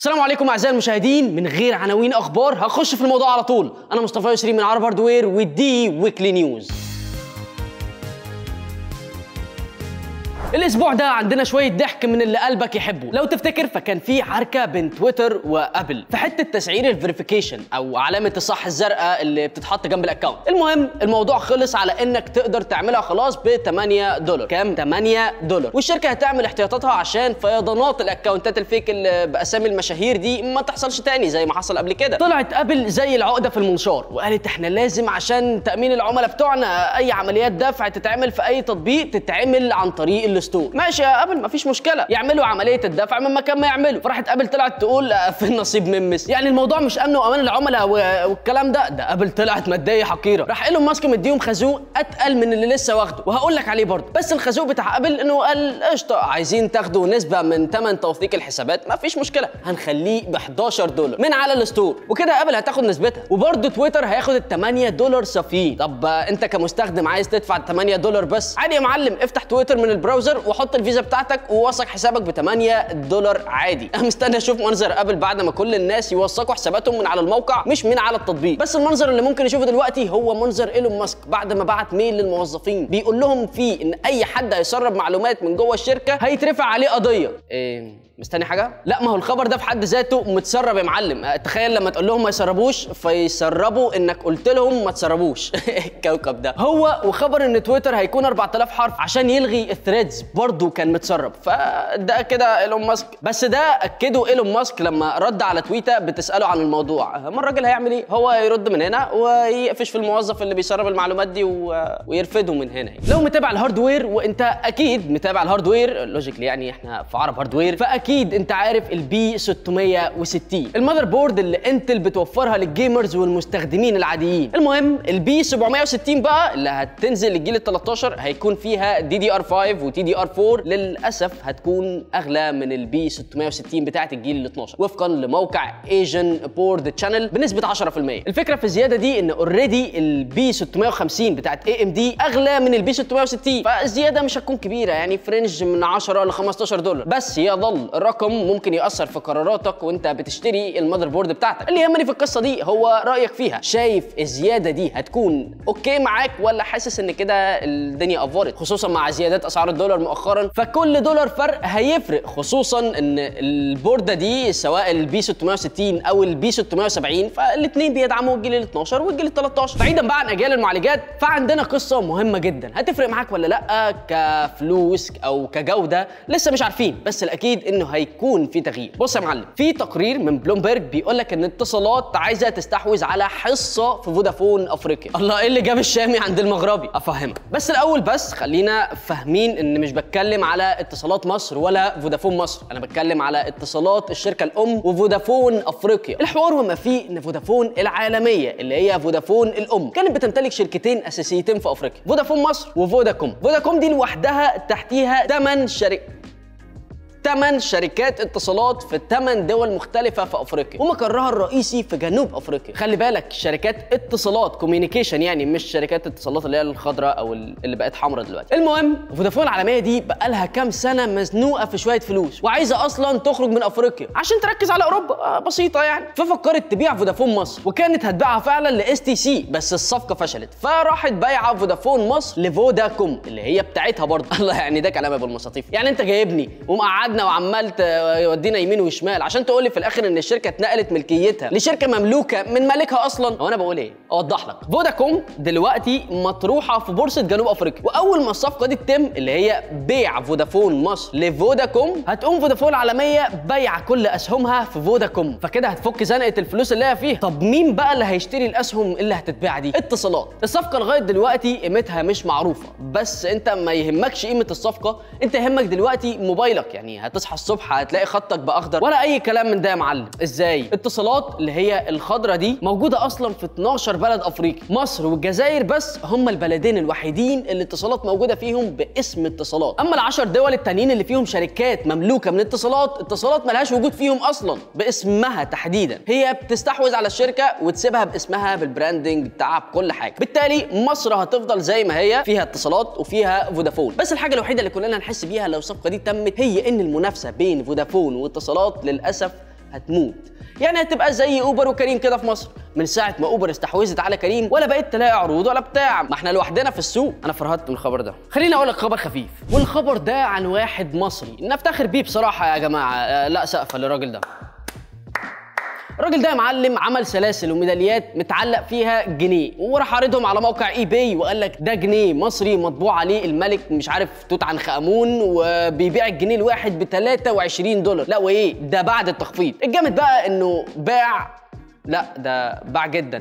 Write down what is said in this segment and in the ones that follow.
السلام عليكم اعزائي المشاهدين من غير عناوين اخبار هخش في الموضوع على طول انا مصطفى يسري من عرب هاردوير ودي ويكلي نيوز الاسبوع ده عندنا شويه ضحك من اللي قلبك يحبه لو تفتكر فكان في عركه بين تويتر وابل في حته تسعير الفيريفيكيشن او علامه الصح الزرقاء اللي بتتحط جنب الاكونت المهم الموضوع خلص على انك تقدر تعملها خلاص ب 8 دولار كام 8 دولار والشركه هتعمل احتياطاتها عشان فيضانات الاكونتات الفيك اللي باسامي المشاهير دي ما تحصلش تاني زي ما حصل قبل كده طلعت ابل زي العقده في المنشار وقالت احنا لازم عشان تامين العملاء بتوعنا اي عمليات دفع تتعمل في اي تطبيق تتعمل عن طريق الستور ماشي يا ابل مفيش مشكله يعملوا عمليه الدفع من مكان ما يعملوا فراحت ابل طلعت تقول آه، في النصيب من مس يعني الموضوع مش امن وامان العملاء و- والكلام ده ده ابل طلعت ماديه حقيره راح ايلون ماسك مديهم خازوق اتقل من اللي لسه واخده وهقول لك عليه برضه بس الخازوق بتاع ابل انه قال قشطه عايزين تاخدوا نسبه من ثمن توثيق الحسابات مفيش مشكله هنخليه ب 11 دولار من على الستور وكده ابل هتاخد نسبتها وبرضه تويتر هياخد ال 8 دولار صافيين طب آه، انت كمستخدم عايز تدفع 8 دولار بس عادي يا معلم افتح تويتر من البراوزر وحط الفيزا بتاعتك ووثق حسابك ب 8 دولار عادي انا مستني اشوف منظر ابل بعد ما كل الناس يوثقوا حساباتهم من على الموقع مش من على التطبيق بس المنظر اللي ممكن نشوفه دلوقتي هو منظر ايلون ماسك بعد ما بعت ميل للموظفين بيقول لهم فيه ان اي حد هيسرب معلومات من جوه الشركه هيترفع عليه قضيه إيه مستني حاجه لا ما هو الخبر ده في حد ذاته متسرب يا معلم أه، تخيل لما تقول لهم ما يسربوش فيسربوا انك قلت لهم ما تسربوش الكوكب ده هو وخبر ان تويتر هيكون 4000 حرف عشان يلغي الثريدز برضه كان متسرب فده كده ايلون ماسك بس ده اكده ايلون ماسك لما رد على تويته بتساله عن الموضوع ما الراجل هيعمل ايه هو يرد من هنا ويقفش في الموظف اللي بيسرب المعلومات دي و... ويرفده من هنا لو متابع الهاردوير وانت اكيد متابع الهاردوير لوجيكلي يعني احنا في عرب هاردوير فاكيد انت عارف البي 660 المذر بورد اللي انتل بتوفرها للجيمرز والمستخدمين العاديين المهم البي 760 بقى اللي هتنزل للجيل ال 13 هيكون فيها دي دي ار 5 وتي دي ار 4 للاسف هتكون اغلى من البي 660 بتاعه الجيل ال 12 وفقا لموقع ايجن بورد تشانل بنسبه 10% الفكره في الزياده دي ان اوريدي البي 650 بتاعه اي ام دي اغلى من البي 660 فالزياده مش هتكون كبيره يعني فرنج من 10 ل 15 دولار بس يظل الرقم ممكن ياثر في قراراتك وانت بتشتري المذر بورد بتاعتك اللي يهمني في القصه دي هو رايك فيها شايف الزياده دي هتكون اوكي معاك ولا حاسس ان كده الدنيا افورت خصوصا مع زيادات اسعار الدولار مؤخرا فكل دولار فرق هيفرق خصوصا ان البورده دي سواء البي 660 او البي 670 فالاثنين بيدعموا الجيل ال 12 والجيل ال 13 بعيدا بقى عن اجيال المعالجات فعندنا قصه مهمه جدا هتفرق معاك ولا لا كفلوس او كجوده لسه مش عارفين بس الاكيد انه هيكون في تغيير بص يا معلم في تقرير من بلومبرج بيقول لك ان اتصالات عايزه تستحوذ على حصه في فودافون افريقيا الله ايه اللي جاب الشامي عند المغربي افهمك بس الاول بس خلينا فاهمين ان مش بتكلم على اتصالات مصر ولا فودافون مصر انا بتكلم على اتصالات الشركه الام وفودافون افريقيا الحوار وما فيه ان فودافون العالميه اللي هي فودافون الام كانت بتمتلك شركتين اساسيتين في افريقيا فودافون مصر وفوداكوم فوداكوم دي لوحدها تحتيها 8 شركات ثمان شركات اتصالات في ثمان دول مختلفة في افريقيا ومقرها الرئيسي في جنوب افريقيا خلي بالك شركات اتصالات كوميونيكيشن يعني مش شركات اتصالات اللي هي الخضراء او اللي بقت حمراء دلوقتي المهم فودافون العالميه دي بقالها كام سنة مزنوقة في شوية فلوس وعايزة اصلا تخرج من افريقيا عشان تركز على اوروبا آه بسيطة يعني ففكرت تبيع فودافون مصر وكانت هتبيعها فعلا لاس تي سي بس الصفقة فشلت فراحت بايعة فودافون مصر لفوداكوم اللي هي بتاعتها برضه الله يعني ده كلام ابو المصاطيف يعني انت جايبني ومقعدنا وعمال تودينا يمين وشمال عشان تقول لي في الاخر ان الشركه اتنقلت ملكيتها لشركه مملوكه من مالكها اصلا هو انا بقول ايه اوضح لك فوداكوم دلوقتي مطروحه في بورصه جنوب افريقيا واول ما الصفقه دي تتم اللي هي بيع فودافون مصر لفوداكوم هتقوم فودافون العالميه بيع كل اسهمها في فوداكوم فكده هتفك زنقه الفلوس اللي هي فيها طب مين بقى اللي هيشتري الاسهم اللي هتتباع دي اتصالات الصفقه لغايه دلوقتي قيمتها مش معروفه بس انت ما يهمكش قيمه الصفقه انت يهمك دلوقتي موبايلك يعني هتصحى الصبح هتلاقي خطك باخضر ولا اي كلام من ده يا معلم ازاي اتصالات اللي هي الخضره دي موجوده اصلا في 12 بلد افريقي مصر والجزائر بس هم البلدين الوحيدين اللي اتصالات موجوده فيهم باسم اتصالات اما العشر دول التانيين اللي فيهم شركات مملوكه من اتصالات اتصالات ملهاش وجود فيهم اصلا باسمها تحديدا هي بتستحوذ على الشركه وتسيبها باسمها بالبراندنج بتاعها بكل حاجه بالتالي مصر هتفضل زي ما هي فيها اتصالات وفيها فودافون بس الحاجه الوحيده اللي كلنا هنحس بيها لو الصفقه دي تمت هي ان المنافسه بين فودافون واتصالات للاسف هتموت يعني هتبقى زي اوبر وكريم كده في مصر من ساعه ما اوبر استحوذت على كريم ولا بقيت تلاقي عروض ولا بتاع ما احنا لوحدنا في السوق انا فرهدت من الخبر ده خليني اقول لك خبر خفيف والخبر ده عن واحد مصري نفتخر بيه بصراحه يا جماعه آه، لا سقفه للراجل ده الراجل ده يا معلم عمل سلاسل وميداليات متعلق فيها جنيه وراح عارضهم على موقع اي باي وقال لك ده جنيه مصري مطبوع عليه الملك مش عارف توت عنخ امون وبيبيع الجنيه الواحد ب 23 دولار لا وايه ده بعد التخفيض الجامد بقى انه باع لا ده باع جدا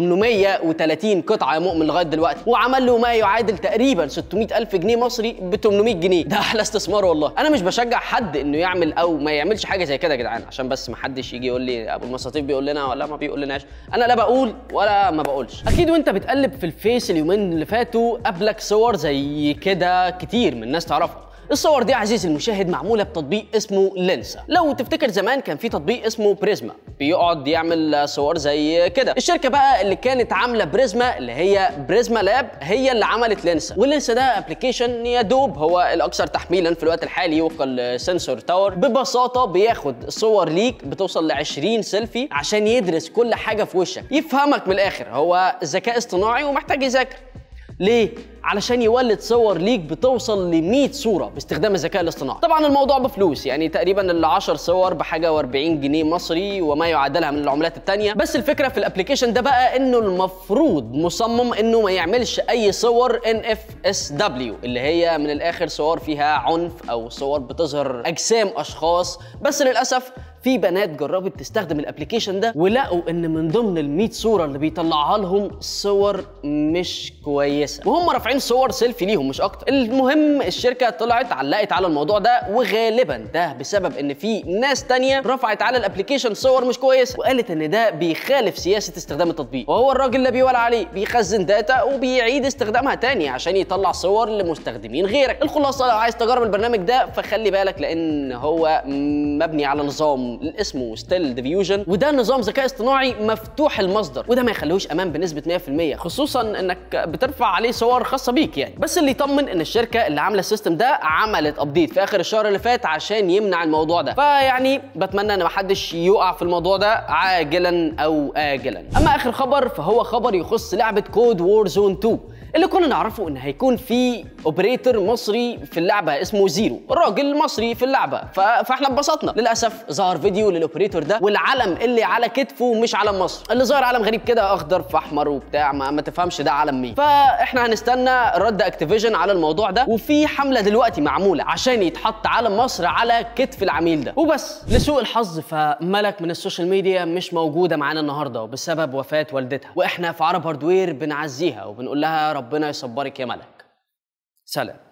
830 قطعه يا مؤمن لغايه دلوقتي وعمل له ما يعادل تقريبا 600 الف جنيه مصري ب 800 جنيه ده احلى استثمار والله انا مش بشجع حد انه يعمل او ما يعملش حاجه زي كده يا جدعان عشان بس ما حدش يجي يقول لي ابو المصاطيف بيقول لنا ولا ما بيقول لناش انا لا بقول ولا ما بقولش اكيد وانت بتقلب في الفيس اليومين اللي فاتوا قابلك صور زي كده كتير من الناس تعرفها الصور دي عزيزي المشاهد معموله بتطبيق اسمه لينسا لو تفتكر زمان كان في تطبيق اسمه بريزما بيقعد يعمل صور زي كده الشركه بقى اللي كانت عامله بريزما اللي هي بريزما لاب هي اللي عملت لينسا واللينسا ده ابلكيشن يا دوب هو الاكثر تحميلا في الوقت الحالي وفق السنسور تاور ببساطه بياخد صور ليك بتوصل ل 20 سيلفي عشان يدرس كل حاجه في وشك يفهمك من الاخر هو ذكاء اصطناعي ومحتاج يذاكر ليه؟ علشان يولد صور ليك بتوصل ل 100 صوره باستخدام الذكاء الاصطناعي. طبعا الموضوع بفلوس يعني تقريبا ال 10 صور بحاجه و40 جنيه مصري وما يعادلها من العملات الثانيه، بس الفكره في الابلكيشن ده بقى انه المفروض مصمم انه ما يعملش اي صور ان اف اس دبليو اللي هي من الاخر صور فيها عنف او صور بتظهر اجسام اشخاص، بس للاسف في بنات جربت تستخدم الابلكيشن ده ولقوا ان من ضمن ال 100 صوره اللي بيطلعها لهم صور مش كويسه وهم رافعين صور سيلفي ليهم مش اكتر المهم الشركه طلعت علقت على الموضوع ده وغالبا ده بسبب ان في ناس تانية رفعت على الابلكيشن صور مش كويسه وقالت ان ده بيخالف سياسه استخدام التطبيق وهو الراجل لا بيولع عليه بيخزن داتا وبيعيد استخدامها تاني عشان يطلع صور لمستخدمين غيرك الخلاصه لو عايز تجرب البرنامج ده فخلي بالك لان هو مبني على نظام اسمه ستيل ديفيوجن وده نظام ذكاء اصطناعي مفتوح المصدر وده ما يخليهوش امان بنسبه 100% خصوصا انك بترفع عليه صور خاصه بيك يعني بس اللي يطمن ان الشركه اللي عامله السيستم ده عملت ابديت في اخر الشهر اللي فات عشان يمنع الموضوع ده فيعني بتمنى ان محدش يقع في الموضوع ده عاجلا او اجلا اما اخر خبر فهو خبر يخص لعبه كود وور زون 2 اللي كنا نعرفه ان هيكون في اوبريتور مصري في اللعبه اسمه زيرو الراجل مصري في اللعبه ف... فاحنا انبسطنا للاسف ظهر فيديو للاوبريتور ده والعلم اللي على كتفه مش علم مصر اللي ظهر علم غريب كده اخضر في احمر وبتاع ما, ما تفهمش ده علم مين فاحنا هنستنى رد اكتيفيجن على الموضوع ده وفي حمله دلوقتي معموله عشان يتحط علم مصر على كتف العميل ده وبس لسوء الحظ فملك من السوشيال ميديا مش موجوده معانا النهارده بسبب وفاه والدتها واحنا في عرب هاردوير بنعزيها وبنقول لها ربنا يصبرك يا ملك سلام